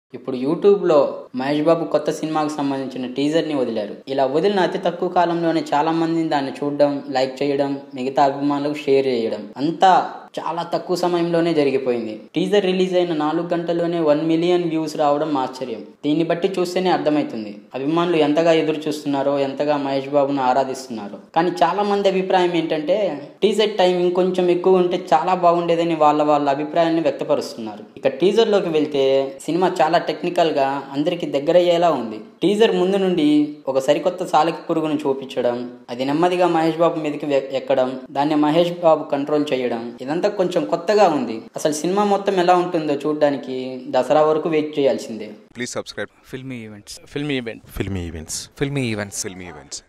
ఇప్పుడు యూట్యూబ్లో మహేష్ బాబు కొత్త సినిమాకు సంబంధించిన టీజర్ని వదిలారు ఇలా వదిలిన అతి తక్కువ కాలంలోనే చాలా మంది దాన్ని చూడడం లైక్ చేయడం మిగతా అభిమానులకు షేర్ చేయడం అంతా చాలా తక్కువ సమయంలోనే జరిగిపోయింది టీజర్ రిలీజ్ అయిన నాలుగు గంటల్లోనే వన్ మిలియన్ వ్యూస్ రావడం ఆశ్చర్యం దీన్ని బట్టి చూస్తేనే అర్థమవుతుంది అభిమానులు ఎంతగా ఎదురు చూస్తున్నారో ఎంతగా మహేష్ బాబును ఆరాధిస్తున్నారో కానీ చాలా మంది అభిప్రాయం ఏంటంటే టీజర్ టైం ఇంకొంచెం ఎక్కువ ఉంటే చాలా బాగుండేదని వాళ్ళ వాళ్ళ అభిప్రాయాన్ని వ్యక్తపరుస్తున్నారు ఇక టీజర్ లోకి వెళ్తే సినిమా చాలా టెక్నికల్ గా అందరికి దగ్గరయ్యేలా ఉంది టీజర్ ముందు నుండి ఒక సరికొత్త సాలకి పురుగును చూపించడం అది నెమ్మదిగా మహేష్ బాబు మీదకి వె- ఎక్కడం దాన్ని మహేష్ బాబు కంట్రోల్ చేయడం ఇదంతా కొంచెం కొత్తగా ఉంది అసలు సినిమా మొత్తం ఎలా ఉంటుందో చూడడానికి దసరా వరకు వెయిట్ చేయాల్సిందే Please subscribe filmy events filmy event Filmy Events. filmy events Filmy Events.